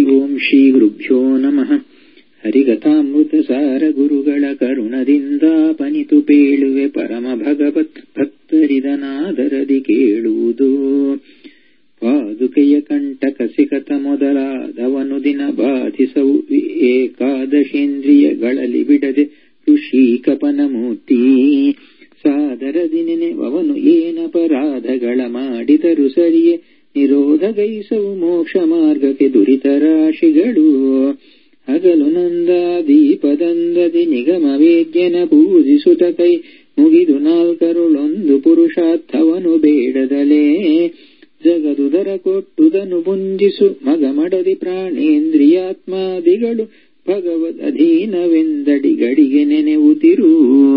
ಓಂ ಶ್ರೀ ಗುರುಭ್ಯೋ ನಮಃ ಹರಿಗತಾಮೃತ ಸಾರ ಗುರುಗಳ ಕರುಣದಿಂದ ಪನಿತು ಪೇಳುವೆ ಪರಮ ಭಗವತ್ ಭಕ್ತರಿದನಾದರದಿ ಕೇಳುವುದು ಪಾದುಕೆಯ ಕಂಟಕ ಸಿಕತ ಮೊದಲಾದವನು ದಿನ ಬಾಧಿಸವು ಏಕಾದಶೇಂದ್ರಿಯಗಳಲ್ಲಿ ಬಿಡದೆ ಋಷಿಕಪನ ಮೂರ್ತಿ ಸಾದರದಿ ನೆನೆವವನು ಏನಪರಾಧಗಳ ಮಾಡಿದರು ಸರಿಯೇ ನಿರೋಧಗೈಸವು ಮೋಕ್ಷ ಮಾರ್ಗಕ್ಕೆ ದುರಿತ ರಾಶಿಗಳು ಹಗಲು ನಂದಾದೀಪದಂದದಿ ನಿಗಮ ವೇದ್ಯನ ಪೂಜಿಸುತ್ತ ಕೈ ಮುಗಿದು ನಾಲ್ಕರುಳೊಂದು ಪುರುಷಾರ್ಥವನು ಬೇಡದಲೇ ಜಗದುದರ ಕೊಟ್ಟುದನು ಪುಂಜಿಸು ಮಗ ಮಡದಿ ಪ್ರಾಣೇಂದ್ರಿಯಾತ್ಮಾದಿಗಳು ಭಗವದ್ ಅಧೀನವೆಂದಡಿಗಡಿಗೆ ನೆನೆವುತಿರು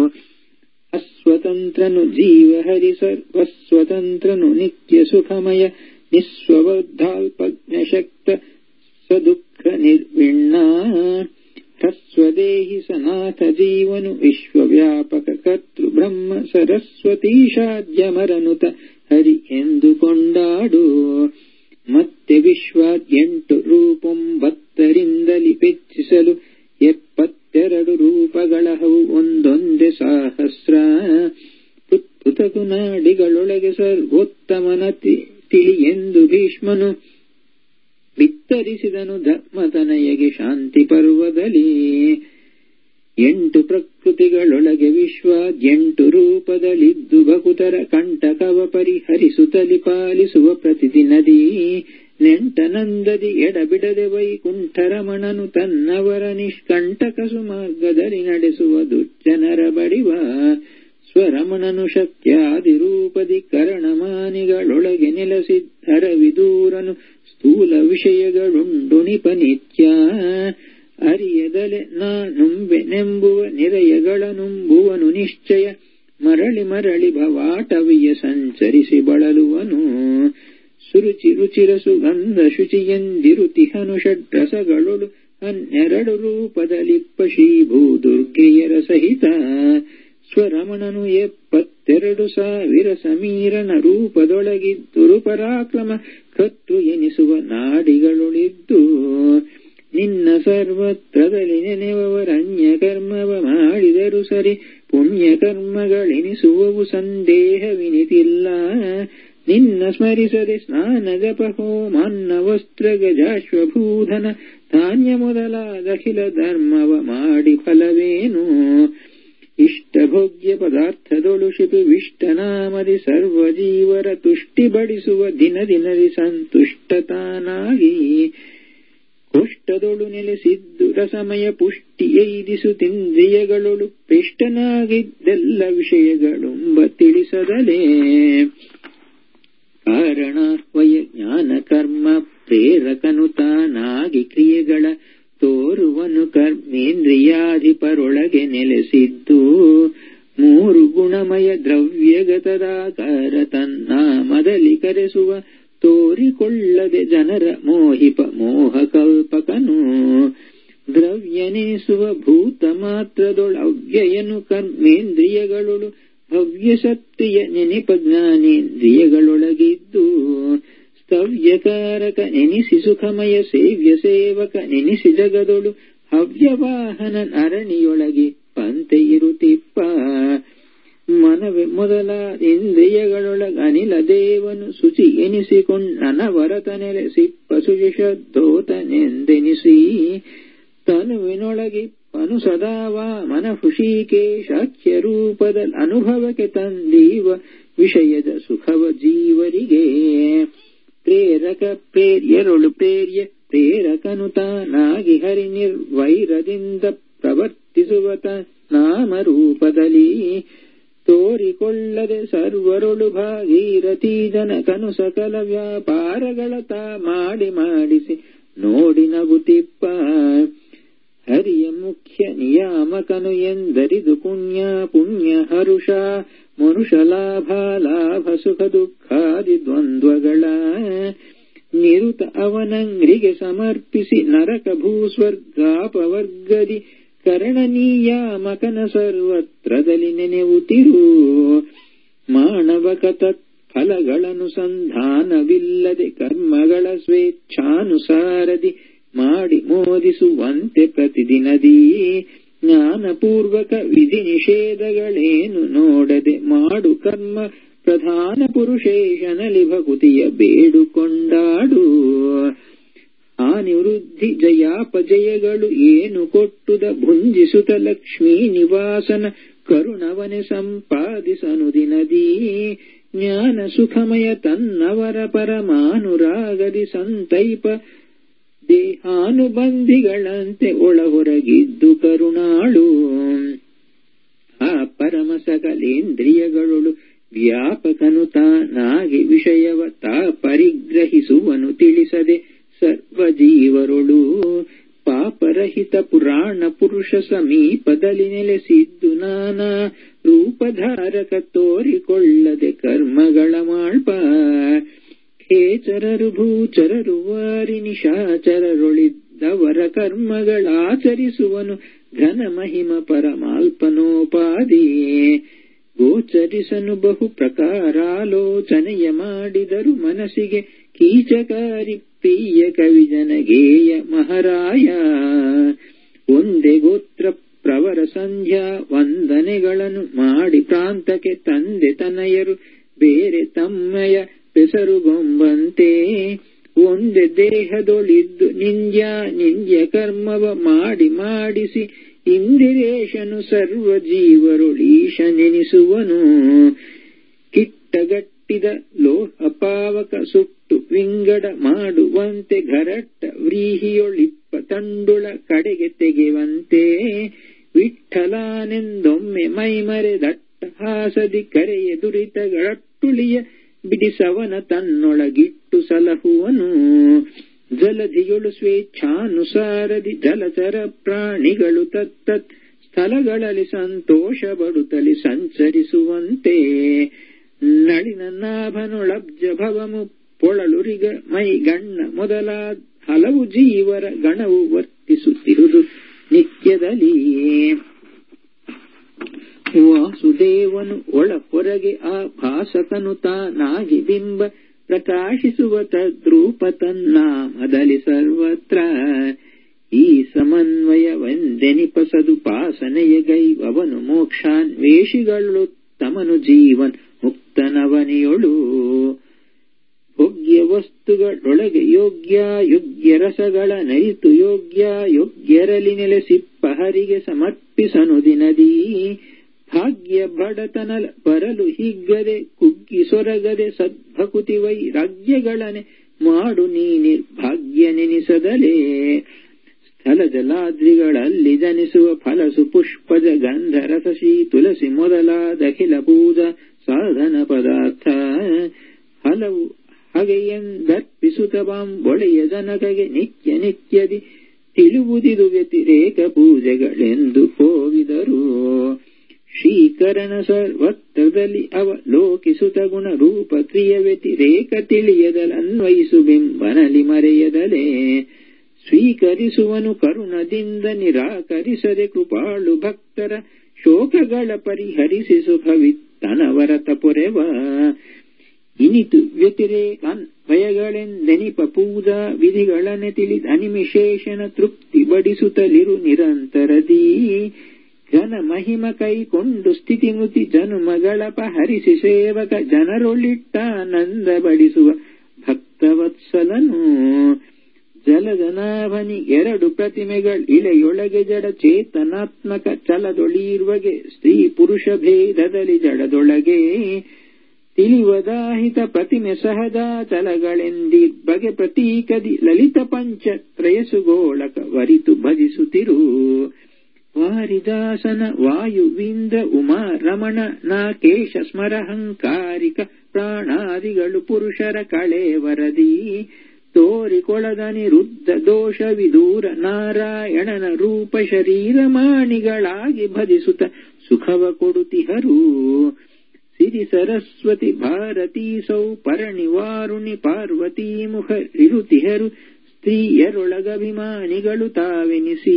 ಅಸ್ವತಂತ್ರನು ಜೀವ ಹರಿ ಸರ್ವಸ್ವತಂತ್ರನು ನಿತ್ಯ ಸುಖಮಯ ನಿಸ್ವಬದ್ಧಾಲ್ಪಜ್ಞ ಶಕ್ತ ಸದುಃಖ ನಿರ್ವಿಣ್ಣ ಹಸ್ವದೇಹಿ ಸನಾಥ ಜೀವನು ವಿಶ್ವವ್ಯಾಪಕ ಕರ್ತೃ ಬ್ರಹ್ಮ ಸರಸ್ವತೀಶಾದ್ಯಮರನುತ ಹರಿ ಎಂದು ಕೊಂಡಾಡು ಮತ್ತೆ ವಿಶ್ವಾದ್ಯಂಟು ರೂಪೊಂಬತ್ತರಿಂದಲಿ ಪೆಚ್ಚಿಸಲು ಎಪ್ಪತ್ತೆರಡು ರೂಪಗಳಹವು ಒಂದೊಂದೇ ಸಹಸ್ರ ಪುತ್ಪುತಕು ನಾಡಿಗಳೊಳಗೆ ಸರ್ವೋತ್ತಮನ ತಿಳಿ ಎಂದು ಭೀಷ್ಮನು ಬಿತ್ತರಿಸಿದನು ಧರ್ಮತನಯಗೆ ಶಾಂತಿ ಪರ್ವದಲ್ಲಿ ಎಂಟು ಪ್ರಕೃತಿಗಳೊಳಗೆ ವಿಶ್ವ ಎಂಟು ರೂಪದಲ್ಲಿದ್ದು ಬಕುತರ ಕಂಟಕವ ಪರಿಹರಿಸುತ್ತಲಿ ಪಾಲಿಸುವ ಪ್ರತಿದಿನದಿ ನೆಂಟನಂದದಿ ಎಡಬಿಡದೆ ವೈಕುಂಠರಮಣನು ತನ್ನವರ ನಿಷ್ಕಂಟಕ ಸುಮಾರ್ಗದಲ್ಲಿ ನಡೆಸುವ ದುರ್ಜನರ ಬಡಿವ ಸ್ವರಮಣನು ಶಕ್ತ್ಯಾದಿ ರೂಪದಿ ಕರಣಮಾನಿಗಳೊಳಗೆ ನೆಲೆಸಿದ್ದರ ವಿದೂರನು ಸ್ಥೂಲ ವಿಷಯಗಳುಂಡು ನಿಪನಿತ್ಯ ಅರಿಯದಲೆ ನಾನುಂಬೆನೆಂಬುವ ನಿರಯಗಳ ನುಂಬುವನು ನಿಶ್ಚಯ ಮರಳಿ ಮರಳಿ ಭವಾಟವಿಯ ಸಂಚರಿಸಿ ಬಳಲುವನು ಸುರುಚಿ ರುಚಿರ ಸುಗಂಧ ಶುಚಿಯೆಂದಿರುತಿಹನು ಷಡ್ರಸಗಳೊಳು ಹನ್ನೆರಡು ರೂಪದಲಿಪ್ಪ ಶ್ರೀಭೂದುರ್ಗೆಯರ ಸಹಿತ ಸ್ವರಮಣನು ಎಪ್ಪತ್ತೆರಡು ಸಾವಿರ ಸಮೀರನ ರೂಪದೊಳಗಿದ್ದುರು ಪರಾಕ್ರಮ ಕತ್ತು ಎನಿಸುವ ನಾಡಿಗಳೊಳಿದ್ದು ನಿನ್ನ ಸರ್ವತ್ರದಲ್ಲಿ ನೆನೆವವರನ್ಯ ಕರ್ಮವ ಮಾಡಿದರು ಸರಿ ಪುಣ್ಯ ಕರ್ಮಗಳೆನಿಸುವವು ಸಂದೇಹವಿನಿತಿಲ್ಲ ನಿನ್ನ ಸ್ಮರಿಸದೆ ಸ್ನಾನ ಜಪ ಹೋಮಾನ್ನ ವಸ್ತ್ರ ಗಜಾಶ್ವಭೂಧನ ಧಾನ್ಯ ಮೊದಲಾದಖಿಲ ಧರ್ಮವ ಮಾಡಿ ಫಲವೇನು ಇಷ್ಟಭೋಗ್ಯ ಪದಾರ್ಥದೊಳು ಶಿಪು ವಿಷ್ಟನಾಮದಿ ಸರ್ವ ಜೀವರ ತುಷ್ಟಿ ಬಡಿಸುವ ದಿನ ದಿನದಿ ಸಂತುಷ್ಟತಾನಾಗಿ ಕೋಷ್ಟದೊಳು ನೆಲೆಸಿದ್ದು ರಸಮಯ ಪುಷ್ಟಿ ಏದಿಸುತ್ತಿಂದ್ರಿಯಗಳೊಳು ಪೃಷ್ಟನಾಗಿದ್ದೆಲ್ಲ ವಿಷಯಗಳುಂಬ ತಿಳಿಸದಲೇ ಕಾರಣಾತ್ವಯ ಜ್ಞಾನ ಕರ್ಮ ಪ್ರೇರಕನು ತಾನಾಗಿ ಕ್ರಿಯೆಗಳ ತೋರುವನು ಕರ್ಮೇಂದ್ರಿಯಾಧಿಪರೊಳಗೆ ನೆಲೆಸಿದ್ದು ಮೂರು ಗುಣಮಯ ದ್ರವ್ಯಗತದಾಕಾರ ತನ್ನ ಮದಲಿ ಕರೆಸುವ ತೋರಿಕೊಳ್ಳದೆ ಜನರ ಮೋಹಿಪ ಮೋಹಕಲ್ಪಕನು ದ್ರವ್ಯನೆನಿಸುವ ಭೂತ ಮಾತ್ರದೊಳವ್ಯಯನು ಕರ್ಮೇಂದ್ರಿಯಗಳೊಳು ಭವ್ಯ ಶಕ್ತಿಯ ನೆನಪ ಜ್ಞಾನೇಂದ್ರಿಯಗಳೊಳಗಿದ್ದು ಸ್ತವ್ಯಕಾರಕ ನೆನಿಸಿ ಸುಖಮಯ ಸೇವ್ಯ ಸೇವಕ ನೆನಿಸಿ ಜಗದೊಳು ಹವ್ಯವಾಹನ ಅರಣಿಯೊಳಗೆ ಪಂತೆ ಇರುತ್ತಿಪ್ಪ ಮನವೆ ಮೊದಲ ಇಂದ್ರಿಯಗಳೊಳಗ ಅನಿಲ ದೇವನು ಶುಚಿ ಎನಿಸಿಕೊಂಡನವರತ ನೆಲೆಸಿಪ್ಪ ಶುಚಿಷದ್ದೋತನೆಂದೆನಿಸಿ ತನುವಿನೊಳಗಿಪ್ಪನು ಸದಾವ ಮನ ಹುಷಿಕೇಶಾಖ್ಯ ರೂಪದ ಅನುಭವಕ್ಕೆ ತಂದೀವ ವಿಷಯದ ಸುಖವ ಜೀವರಿಗೆ ಪ್ರೇರಕ ಪ್ರೇರ್ಯರೊಳು ಪ್ರೇರ್ಯ ಪ್ರೇರಕನು ತಾನಾಗಿ ಹರಿ ನಿರ್ವೈರದಿಂದ ಪ್ರವರ್ತಿಸುವ ನಾಮರೂಪದಲ್ಲಿ ತೋರಿಕೊಳ್ಳದೆ ಸರ್ವರೊಳು ಭಾಗೀರಥಿ ಜನಕನು ಸಕಲ ವ್ಯಾಪಾರಗಳ ತಾ ಮಾಡಿ ಮಾಡಿಸಿ ನೋಡಿ ನಗುತ್ತಿಪ್ಪ ಹರಿಯ ಮುಖ್ಯ ನಿಯಾಮಕನು ಎಂದರಿದು ಪುಣ್ಯ ಪುಣ್ಯ ಹರುಷ ಮನುಷ ಲಾಭ ಲಾಭ ಸುಖ ದುಃಖಾದಿ ದ್ವಂದ್ವಗಳ ನಿರುತ ಅವನಂಗ್ರಿಗೆ ಸಮರ್ಪಿಸಿ ನರಕ ಭೂಸ್ವರ್ಗಾಪವರ್ಗದಿ ಕರಣನೀಯಾಮಕನ ಸರ್ವತ್ರದಲ್ಲಿ ನೆನೆವುತಿರು ಮಾನವಕ ತತ್ಫಲಗಳನುಸಂಧಾನವಿಲ್ಲದೆ ಕರ್ಮಗಳ ಸ್ವೇಚ್ಛಾನುಸಾರದಿ ಮಾಡಿ ಮೋದಿಸುವಂತೆ ಪ್ರತಿದಿನದೀ ಜ್ಞಾನಪೂರ್ವಕ ವಿಧಿ ನಿಷೇಧಗಳೇನು ನೋಡದೆ ಮಾಡು ಕರ್ಮ ಪ್ರಧಾನ ಪುರುಷೇಶನಲಿ ಭಕುತಿಯ ಬೇಡುಕೊಂಡಾಡು ಆ ನಿವೃದ್ಧಿ ಜಯಾಪಜಯಗಳು ಏನು ಕೊಟ್ಟುದ ಭುಂಜಿಸುತ್ತ ಲಕ್ಷ್ಮೀ ನಿವಾಸನ ಕರುಣವನೆ ಸಂಪಾದಿಸನು ದಿನದೀ ಜ್ಞಾನ ಸುಖಮಯ ತನ್ನವರ ಪರಮಾನುರಾಗದಿ ಸಂತೈಪ ದೇಹಾನುಬಂಧಿಗಳಂತೆ ಒಳಹೊರಗಿದ್ದು ಕರುಣಾಳು ಆ ಪರಮ ಸಕಲೇಂದ್ರಿಯಗಳು ವ್ಯಾಪಕನು ತಾನಾಗಿ ವಿಷಯವ ತಾ ಪರಿಗ್ರಹಿಸುವನು ತಿಳಿಸದೆ ಸರ್ವಜೀವರೊಳು ಪಾಪರಹಿತ ಪುರಾಣ ಪುರುಷ ಸಮೀಪದಲ್ಲಿ ನೆಲೆಸಿದ್ದು ನಾನಾ ರೂಪಧಾರಕ ತೋರಿಕೊಳ್ಳದೆ ಕರ್ಮಗಳ ಮಾಳ್ಪ ಖೇಚರರು ಭೂಚರರು ವಾರಿ ನಿಶಾಚರರೊಳಿದ್ದವರ ಕರ್ಮಗಳಾಚರಿಸುವನು ಘನ ಮಹಿಮ ಪರಮಾಲ್ಪನೋಪಾದಿ ಗೋಚರಿಸನು ಬಹು ಪ್ರಕಾರಾಲೋಚನೆಯ ಮಾಡಿದರು ಮನಸ್ಸಿಗೆ ಕೀಚಕಾರಿ ಪ್ರಿಯ ಕವಿಜನಗೇಯ ಮಹಾರಾಯ ಒಂದೇ ಗೋತ್ರ ಪ್ರವರ ಸಂಧ್ಯಾ ವಂದನೆಗಳನ್ನು ಮಾಡಿ ಪ್ರಾಂತಕ್ಕೆ ತಂದೆ ತನಯರು ಬೇರೆ ತಮ್ಮಯ ಬೆಸರುಗೊಂಬಂತೆ ಒಂದೇ ದೇಹದೊಳಿದ್ದು ನಿಂದ್ಯ ನಿಂದ್ಯ ಕರ್ಮವ ಮಾಡಿ ಮಾಡಿಸಿ ಇಂದಿರೇಶನು ಸರ್ವ ಜೀವರೊಳೀಶ ನೆನಿಸುವನು ಕಿಟ್ಟಗಟ್ಟಿದ ಲೋಹ ಪಾವಕ ಸುಟ್ಟು ವಿಂಗಡ ಮಾಡುವಂತೆ ಘರಟ್ಟ ವ್ರೀಹಿಯೊಳಿಪ್ಪ ತಂಡುಳ ಕಡೆಗೆ ತೆಗೆವಂತೆ ವಿಠಲಾನೆಂದೊಮ್ಮೆ ಮೈಮರೆ ದಟ್ಟ ಹಾಸದಿ ಕರೆಯ ದುರಿತಗಳಟ್ಟುಳಿಯ ಬಿಡಿಸವನ ತನ್ನೊಳಗಿಟ್ಟು ಸಲಹುವನು ಜಲಧಿಗಳು ಸ್ವೇಚ್ಛಾನುಸಾರದಿ ಜಲಚರ ಪ್ರಾಣಿಗಳು ತತ್ತತ್ ಸ್ಥಳಗಳಲ್ಲಿ ಸಂತೋಷ ಬಡುತ್ತಲಿ ಸಂಚರಿಸುವಂತೆ ನಳಿನ ನಾಭನೊಳಬ್ಜ ಭವಮು ಪೊಳಲುರಿಗ ಮೈ ಗಣ್ಣ ಮೊದಲಾದ ಹಲವು ಜೀವರ ಗಣವು ವರ್ತಿಸುತ್ತಿರುವುದು ನಿತ್ಯದಲ್ಲಿ ವಾಸುದೇವನು ಒಳ ಹೊರಗೆ ಆ ಭಾಸಕನು ತಾನಾಗಿ ಬಿಂಬ ಪ್ರಕಾಶಿಸುವ ತದ್ರೂಪ ತನ್ನಾಮದಲ್ಲಿ ಸರ್ವತ್ರ ಈ ಸಮನ್ವಯವೆಂದೆನಿಪ ಸದುಪಾಸನೆಯ ಗೈವವನು ಮೋಕ್ಷಾನ್ವೇಷಿಗಳು ತಮನು ಜೀವನ್ ಮುಕ್ತನವನಿಯೊಳು ಭೋಗ್ಯ ವಸ್ತುಗಳೊಳಗೆ ಯೋಗ್ಯ ಯೋಗ್ಯ ರಸಗಳ ನೈತು ಯೋಗ್ಯ ಯೋಗ್ಯರಲ್ಲಿ ನೆಲೆಸಿಪ್ಪ ಹರಿಗೆ ಸಮರ್ಪಿಸನು ದಿನದೀ ಭಾಗ್ಯ ಬಡತನ ಬರಲು ಹಿಗ್ಗದೆ ಕುಗ್ಗಿ ಸೊರಗದೆ ಸದ್ಭಕುತಿ ವೈರಾಗ್ಯಗಳನೆ ಮಾಡು ನೀ ನಿರ್ಭಾಗ್ಯ ನೆನಿಸದಲೇ ಸ್ಥಳ ಜಲಾದ್ರಿಗಳಲ್ಲಿ ಜನಿಸುವ ಫಲಸು ಪುಷ್ಪಜ ಗಂಧ ರಸಶಿ ತುಳಸಿ ಮೊದಲಾದ ಅಖಿಲ ಪೂಜಾ ಸಾಧನ ಪದಾರ್ಥ ಹಲವು ಹಗೆಯೆಂದರ್ಪಿಸುತ್ತವಾಂ ಒಳೆಯ ಜನಕಗೆ ನಿತ್ಯ ನಿತ್ಯದಿ ತಿಳುವುದಿದು ವ್ಯತಿರೇಕ ಪೂಜೆಗಳೆಂದು ಹೋಗಿದರು ಶ್ರೀಕರಣ ಸರ್ವತ್ರದಲ್ಲಿ ಅವಲೋಕಿಸುತ್ತ ಗುಣ ರೂಪ ಕ್ರಿಯ ವ್ಯತಿರೇಕ ತಿಳಿಯದಲನ್ವಯಿಸು ಬಿಂಬನಲಿ ಮರೆಯದಲೇ ಸ್ವೀಕರಿಸುವನು ಕರುಣದಿಂದ ನಿರಾಕರಿಸದೆ ಕೃಪಾಳು ಭಕ್ತರ ಶೋಕಗಳ ಪರಿಹರಿಸಿ ಸುಖವಿತ್ತನವರತ ಪೊರೆವ ಇನಿತು ವ್ಯತಿರೇಕಾನ್ವಯಗಳೆಂದೆನಿಪ ಪೂಜಾ ವಿಧಿಗಳನೆ ತಿಳಿದ ಅನಿಮಿಶೇಷನ ತೃಪ್ತಿ ಬಡಿಸುತ್ತಲಿರು ನಿರಂತರದೀ ಘನ ಮಹಿಮ ಕೈಕೊಂಡು ಸ್ಥಿತಿಮುತಿ ಜನುಮಗಳಪ ಹರಿಸಿ ಸೇವಕ ಜನರೊಳಿಟ್ಟಾನಂದ ಬಡಿಸುವ ಭಕ್ತವತ್ಸಲನು ಜಲಜನಾಭನಿ ಎರಡು ಪ್ರತಿಮೆಗಳು ಇಳೆಯೊಳಗೆ ಜಡ ಚೇತನಾತ್ಮಕ ಚಲದೊಳಿರುವಗೆ ಸ್ತ್ರೀ ಪುರುಷ ಭೇದದಲ್ಲಿ ಜಡದೊಳಗೆ ತಿಳಿವದಾಹಿತ ಪ್ರತಿಮೆ ಸಹಜಾ ಚಲಗಳೆಂದಿರ್ಬಗೆ ಪ್ರತೀಕದಿ ಲಲಿತ ಪಂಚ ತ್ರಯಸುಗೋಳಕ ವರಿತು ಭಜಿಸುತ್ತಿರು ವಾರಿದಾಸನ ವಾಯುವಿಂದ್ರ ಉಮಾ ರಮಣ ನಾಕೇಶ ಸ್ಮರಹಂಕಾರಿಕ ಪ್ರಾಣಾದಿಗಳು ಪುರುಷರ ಕಳೇವರದಿ ತೋರಿಕೊಳದ ನಿರುದ್ಧ ದೋಷ ವಿದೂರ ನಾರಾಯಣನ ರೂಪ ಶರೀರ ಮಾಣಿಗಳಾಗಿ ಭಜಿಸುತ್ತ ಸುಖವ ಕೊಡುತಿಹರು ಸಿರಿ ಸರಸ್ವತಿ ಭಾರತೀ ಸೌ ಪರಣಿವಾರುಣಿ ಪಾರ್ವತೀ ಮುಖ ಇರುತಿಹರು ಸ್ತ್ರೀಯರೊಳಗಭಿಮಾನಿಗಳು ತಾವೆನಿಸಿ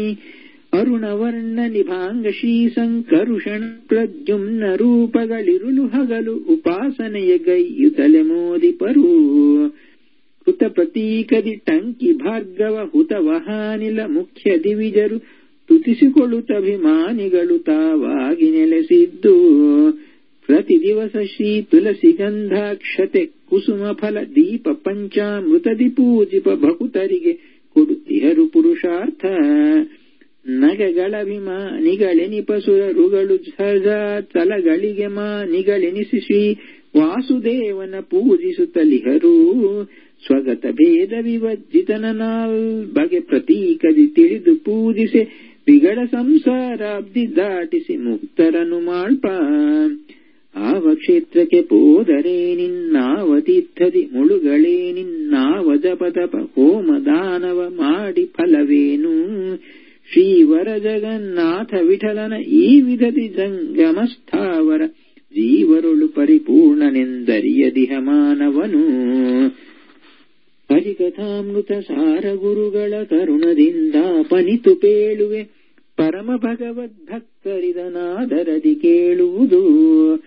ಅರುಣವರ್ಣ ನಿಭಾಂಗ ಶ್ರೀಸಂಕರುಷಣ ಪ್ರದ್ಯುಮ್ನ ರೂಪಗಳಿರುಳು ಹಗಲು ಉಪಾಸನೆಯ ಗೈಯುತಲೆ ಮೋದಿಪರು ಹುತ ಪ್ರತೀಕದಿ ಟಂಕಿ ಭಾರ್ಗವ ಹುತ ವಹಾನಿಲ ಮುಖ್ಯ ದಿವಿಜರು ತುತಿಸಿಕೊಳ್ಳುತ್ತಭಿಮಾನಿಗಳು ತಾವಾಗಿ ನೆಲೆಸಿದ್ದು ಪ್ರತಿ ದಿವಸ ಶ್ರೀ ತುಳಸಿ ಗಂಧಾಕ್ಷತೆ ಕುಸುಮ ಫಲ ದೀಪ ಪಂಚಾಮೃತದಿ ಪೂಜಿಪ ಭಕುತರಿಗೆ ಕೊಡುತ್ತಿಹರು ಪುರುಷಾರ್ಥ ನಗಗಳಭಿಮಾನಿಗಳೆನಿಪಸುರರುಗಳು ಝ ತಲಗಳಿಗೆ ಮಾನಿಗಳೆನಿಸಿ ಶ್ರೀ ವಾಸುದೇವನ ಪೂಜಿಸುತ್ತಲಿಹರು ಸ್ವಗತ ಭೇದ ವಿವಜ್ಜಿತನ ನಾಲ್ ಬಗೆ ಪ್ರತೀಕದಿ ತಿಳಿದು ಪೂಜಿಸೆ ವಿಗಡ ಸಂಸಾರಾಬ್ದಿ ದಾಟಿಸಿ ಮುಕ್ತರನು ಮಾಳ್ಪ ಆವ ಕ್ಷೇತ್ರಕ್ಕೆ ಪೋದರೆ ನಿನ್ನಾವ ತೀರ್ಥದಿ ಮುಳುಗಳೇ ನಿನ್ನಾವ ಜಪತಪ ಹೋಮ ದಾನವ ಮಾಡಿ ಫಲವೇನು ಶ್ರೀವರ ಜಗನ್ನಾಥ ವಿಠಲನ ಈ ವಿಧದಿ ಜಂಗಮಸ್ಥಾವರ ಜೀವರುಳು ಪರಿಪೂರ್ಣನೆಂದರಿಯದಿಹ ಮಾನವನು ಹರಿಕಥಾಮೃತ ಸಾರ ಗುರುಗಳ ಕರುಣದಿಂದ ಪನಿತು ಪೇಳುವೆ ಪರಮ ಭಗವದ್ಭಕ್ತರಿದನಾದರದಿ ಕೇಳುವುದು